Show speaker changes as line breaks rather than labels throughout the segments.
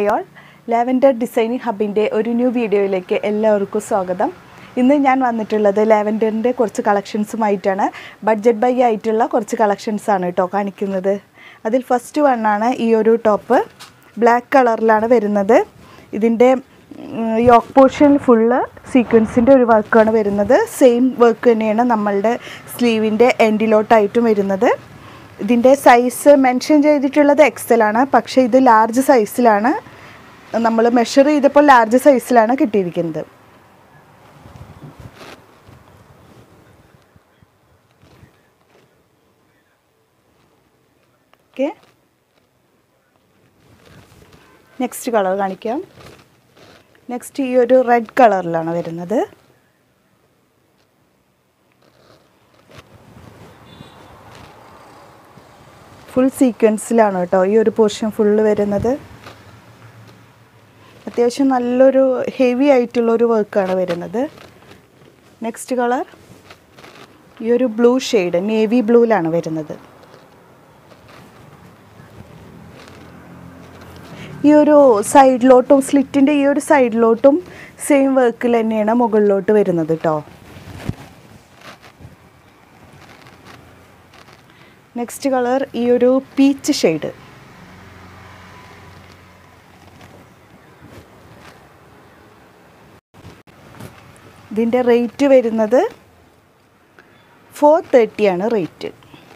all lavender designing ഹബിൻ്റെ ഒരു new വീഡിയോയിലേക്ക് എല്ലാവർക്കും സ്വാഗതം ഇന്ന് ഞാൻ വന്നിട്ടുള്ളത് ലാവൻഡറിൻ്റെ കുറച്ച് കളക്ഷൻസുമായിട്ടാണ് ബഡ്ജറ്റ് ബൈ ആയിട്ടുള്ള കുറച്ച് കളക്ഷൻസ് ആണ് കേട്ടോ കാണിക്കുന്നത് അതിൽ ഫസ്റ്റ് വണ്ണാണ് ഈ ഒരു ടോപ്പ് ബ്ലാക്ക് കളറിലാണ് വരുന്നത് ഇതിൻ്റെ യോക്ക് പോർഷൻ ഫുള്ള് സീക്വൻസിൻ്റെ ഒരു വർക്കാണ് വരുന്നത് സെയിം വർക്ക് തന്നെയാണ് നമ്മളുടെ സ്ലീവിൻ്റെ എൻഡിലോട്ടായിട്ടും വരുന്നത് ഇതിൻ്റെ സൈസ് മെൻഷൻ ചെയ്തിട്ടുള്ളത് എക്സൽ ആണ് പക്ഷേ ഇത് ലാർജ് സൈസിലാണ് നമ്മൾ മെഷർ ചെയ്തപ്പോൾ ലാർജ് സൈസിലാണ് കിട്ടിയിരിക്കുന്നത് ഓക്കെ നെക്സ്റ്റ് കളർ കാണിക്കാം നെക്സ്റ്റ് ഈ ഒരു റെഡ് കളറിലാണ് വരുന്നത് ഫുൾ സീക്വൻസിലാണ് കേട്ടോ ഈ ഒരു പോർഷൻ ഫുള്ള് വരുന്നത് അത്യാവശ്യം നല്ലൊരു ഹെവി ആയിട്ടുള്ള ഒരു വർക്കാണ് വരുന്നത് നെക്സ്റ്റ് കളർ ഈ ഒരു ബ്ലൂ ഷെയ്ഡ് നേവി ബ്ലൂവിലാണ് വരുന്നത് ഈ ഒരു സൈഡിലോട്ടും സ്ലിറ്റിൻ്റെ ഈ ഒരു സൈഡിലോട്ടും സെയിം വർക്കിൽ തന്നെയാണ് മുകളിലോട്ട് വരുന്നത് കേട്ടോ നെക്സ്റ്റ് കളർ ഈ ഒരു പീച്ച് ഷെയ്ഡ് ഇതിൻ്റെ റേറ്റ് വരുന്നത് ഫോർ തേർട്ടിയാണ് റേറ്റ്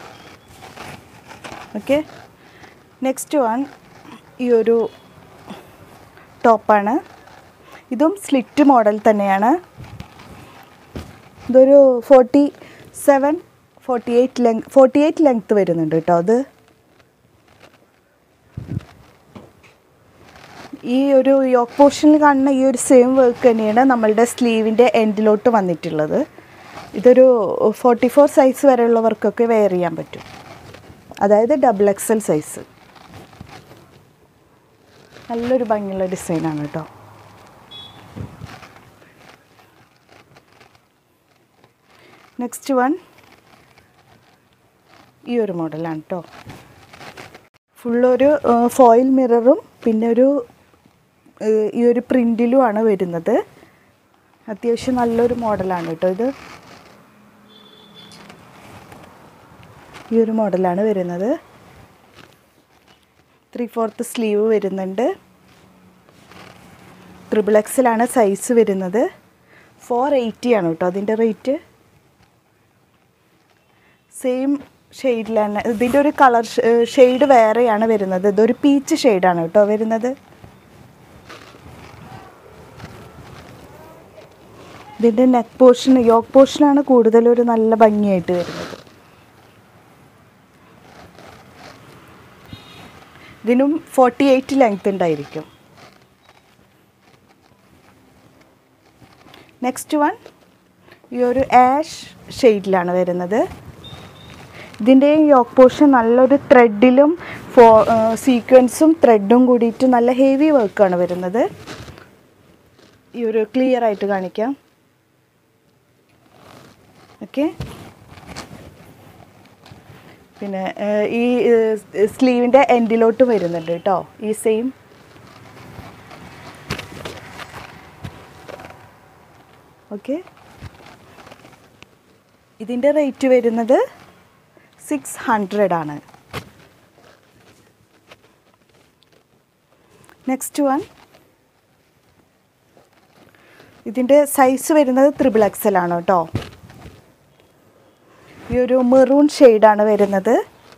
ഓക്കെ നെക്സ്റ്റ് വൺ ഈ ഒരു ടോപ്പാണ് ഇതും സ്ലിറ്റ് മോഡൽ തന്നെയാണ് ഇതൊരു forty seven forty eight length forty eight length വരുന്നുണ്ട് കേട്ടോ അത് ഈ ഒരു യോക്ക് പോർഷനിൽ കാണുന്ന ഈ ഒരു സെയിം വർക്ക് തന്നെയാണ് നമ്മളുടെ സ്ലീവിൻ്റെ എൻഡിലോട്ട് വന്നിട്ടുള്ളത് ഇതൊരു ഫോർട്ടി ഫോർ സൈസ് വരെയുള്ളവർക്കൊക്കെ വെയർ ചെയ്യാൻ പറ്റും അതായത് ഡബിൾ എക്സൽ സൈസ് നല്ലൊരു ഭംഗിയുള്ള ഡിസൈനാണ് കേട്ടോ നെക്സ്റ്റ് വൺ ഈ ഒരു മോഡലാണ് കേട്ടോ ഫുള്ളൊരു ഫോയിൽ മിററും പിന്നെ ഒരു ഏഹ്, ഈ ഒരു പ്രിൻറ്റിലുമാണ് വരുന്നത് അത്യാവശ്യം നല്ലൊരു മോഡലാണ് കേട്ടോ ഇത് ഈ ഒരു മോഡലാണ് വരുന്നത് ത്രീ ഫോർത്ത് സ്ലീവ് വരുന്നുണ്ട് ത്രിബിൾ എക്സിലാണ് സൈസ് വരുന്നത് ഫോർ എയ്റ്റി ആണ് കേട്ടോ അതിൻ്റെ റേറ്റ് സെയിം ഷെയ്ഡിലാണ് ഇതിൻ്റെ ഒരു കളർ ഷെയ്ഡ് വേറെയാണ് വരുന്നത് ഇതൊരു പീച്ച് ഷെയ്ഡാണ് കേട്ടോ വരുന്നത് ഇതിൻ്റെ നെക്ക് പോർഷൻ യോക്ക് പോർഷനാണ് കൂടുതലൊരു നല്ല ഭംഗിയായിട്ട് വരുന്നത് ഇതിനും ഫോർട്ടി എയ്റ്റ് ലെങ്ത് ഉണ്ടായിരിക്കും നെക്സ്റ്റ് വൺ ഈ ഒരു ആഷ് ഷെയ്ഡിലാണ് വരുന്നത് ഇതിൻ്റെ യോക്ക് പോർഷൻ നല്ലൊരു ത്രെഡിലും ഫോ സീക്വൻസും ത്രെഡും കൂടിയിട്ട് നല്ല ഹെവി വർക്കാണ് വരുന്നത് ഈ ഒരു ക്ലിയർ ആയിട്ട് കാണിക്കാം ഓക്കെ പിന്നെ ഏഹ്, ഈ സ്ലീവിൻ്റെ എൻഡിലോട്ട് വരുന്നുണ്ട് കേട്ടോ ഈ സെയിം ഓക്കെ ഇതിൻ്റെ റേറ്റ് വരുന്നത് സിക്സ് ഹൺഡ്രഡ് ആണ് നെക്സ്റ്റ് വൺ ഇതിൻ്റെ സൈസ് വരുന്നത് ത്രിബിൾ എക്സൽ ആണ് കേട്ടോ ഈ ഒരു മെറൂൺ ഷെയ്ഡാണ് വരുന്നത്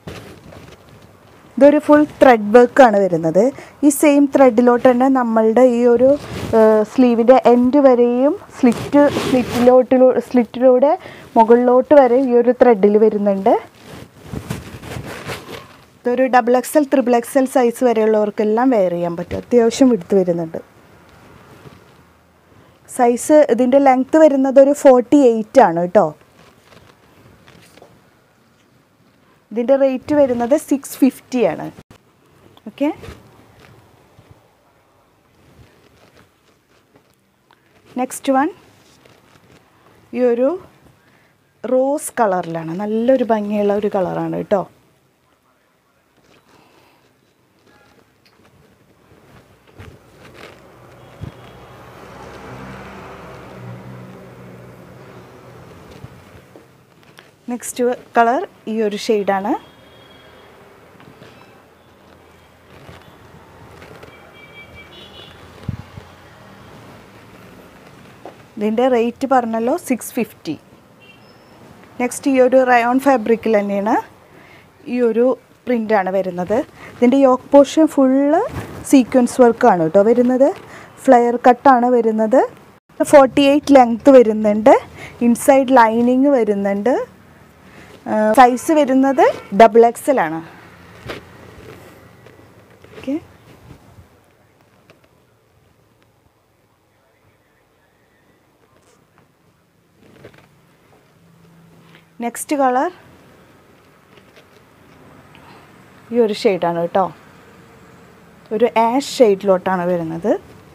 ഇതൊരു ഫുൾ ത്രെഡ് വർക്കാണ് വരുന്നത് ഈ സെയിം ത്രെഡിലോട്ട് തന്നെ നമ്മളുടെ ഈ ഒരു സ്ലീവിൻ്റെ എൻഡ് വരെയും സ്ലിറ്റ് സ്ലിറ്റിലോട്ടിലൂ സ്ലിറ്റിലൂടെ മുകളിലോട്ട് വരെ ഈ ഒരു ത്രെഡിൽ വരുന്നുണ്ട് ഇതൊരു double XL triple XL size വരെയുള്ളവർക്കെല്ലാം വെയർ ചെയ്യാൻ പറ്റും അത്യാവശ്യം വിടുത്ത് വരുന്നുണ്ട് സൈസ് ഇതിൻ്റെ ലെങ്ത്ത് വരുന്നത് ഒരു ഫോർട്ടി എയ്റ്റ് ആണ് കേട്ടോ ഇതിൻ്റെ റേറ്റ് വരുന്നത് സിക്സ് ഫിഫ്റ്റി ആണ് ഓക്കെ നെക്സ്റ്റ് വൺ ഈ ഒരു റോസ് കളറിലാണ് നല്ലൊരു ഭംഗിയുള്ള ഒരു കളറാണ് കേട്ടോ നെക്സ്റ്റ് കളർ ഈ ഒരു ഷെയ്ഡാണ് ഇതിൻ്റെ റേറ്റ് പറഞ്ഞല്ലോ സിക്സ് ഫിഫ്റ്റി നെക്സ്റ്റ് ഈ ഒരു റയോൺ ഫാബ്രിക്കിൽ തന്നെയാണ് ഈ ഒരു പ്രിൻ്റാണ് വരുന്നത് ഇതിൻ്റെ യോക്ക് പോർഷൻ ഫുള്ള് സീക്വൻസ് വർക്കാണ് കേട്ടോ വരുന്നത് ഫ്ലെയർ കട്ടാണ് വരുന്നത് ഫോർട്ടി എയ്റ്റ് ലെങ്ത്ത് വരുന്നുണ്ട് ഇൻസൈഡ് ലൈനിങ് വരുന്നുണ്ട് സൈസ് വരുന്നത് ഡബിൾ എക്സലാണ് ഓക്കെ നെക്സ്റ്റ് കളർ ഈ ഒരു ഷെയ്ഡാണ് കേട്ടോ ഒരു ആഷ് ഷെയ്ഡിലോട്ടാണ് വരുന്നത്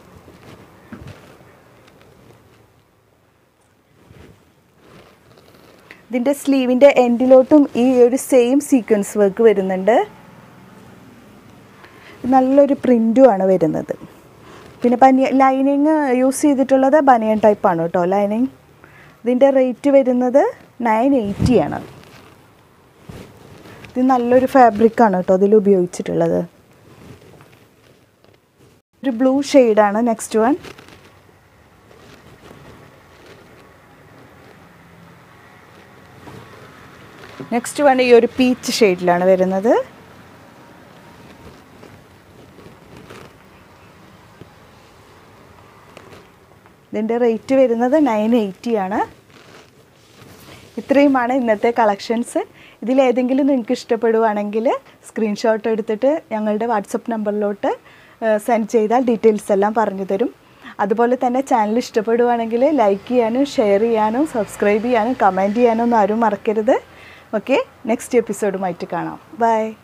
ഇതിൻ്റെ സ്ലീവിൻ്റെ എൻഡിലോട്ടും ഈ ഒരു സെയിം സീക്വൻസ് വർക്ക് വരുന്നുണ്ട് നല്ലൊരു പ്രിൻറ്റുമാണ് വരുന്നത് പിന്നെ ബനിയ ലൈനിങ് യൂസ് ചെയ്തിട്ടുള്ളത് ബനിയൻ ടൈപ്പാണ് കേട്ടോ ലൈനിങ് ഇതിൻ്റെ റേറ്റ് വരുന്നത് നയൻ എയ്റ്റി ആണ് ഇത് നല്ലൊരു ഫാബ്രിക്കാണ് കേട്ടോ അതിൽ ഉപയോഗിച്ചിട്ടുള്ളത് ഒരു ബ്ലൂ ഷെയ്ഡാണ് നെക്സ്റ്റ് വൺ നെക്സ്റ്റ് വൺ ഈ ഒരു പീച്ച് ഷെയ്ഡിലാണ് വരുന്നത് ഇതിൻ്റെ റേറ്റ് വരുന്നത് നയൻ എയ്റ്റി ആണ് ഇത്രയുമാണ് ഇന്നത്തെ കളക്ഷൻസ് ഇതിലേതെങ്കിലും നിങ്ങൾക്ക് ഇഷ്ടപ്പെടുവാണെങ്കിൽ സ്ക്രീൻഷോട്ട് എടുത്തിട്ട് ഞങ്ങളുടെ വാട്സപ്പ് നമ്പറിലോട്ട് സെൻഡ് ചെയ്താൽ ഡീറ്റെയിൽസ് എല്ലാം പറഞ്ഞു തരും അതുപോലെ തന്നെ ചാനൽ ഇഷ്ടപ്പെടുവാണെങ്കിൽ ലൈക്ക് ചെയ്യാനും ഷെയർ ചെയ്യാനും സബ്സ്ക്രൈബ് ചെയ്യാനും കമൻറ്റ് ചെയ്യാനും ഒന്നും ആരും മറക്കരുത് ഓക്കെ നെക്സ്റ്റ് എപ്പിസോഡുമായിട്ട് കാണാം ബൈ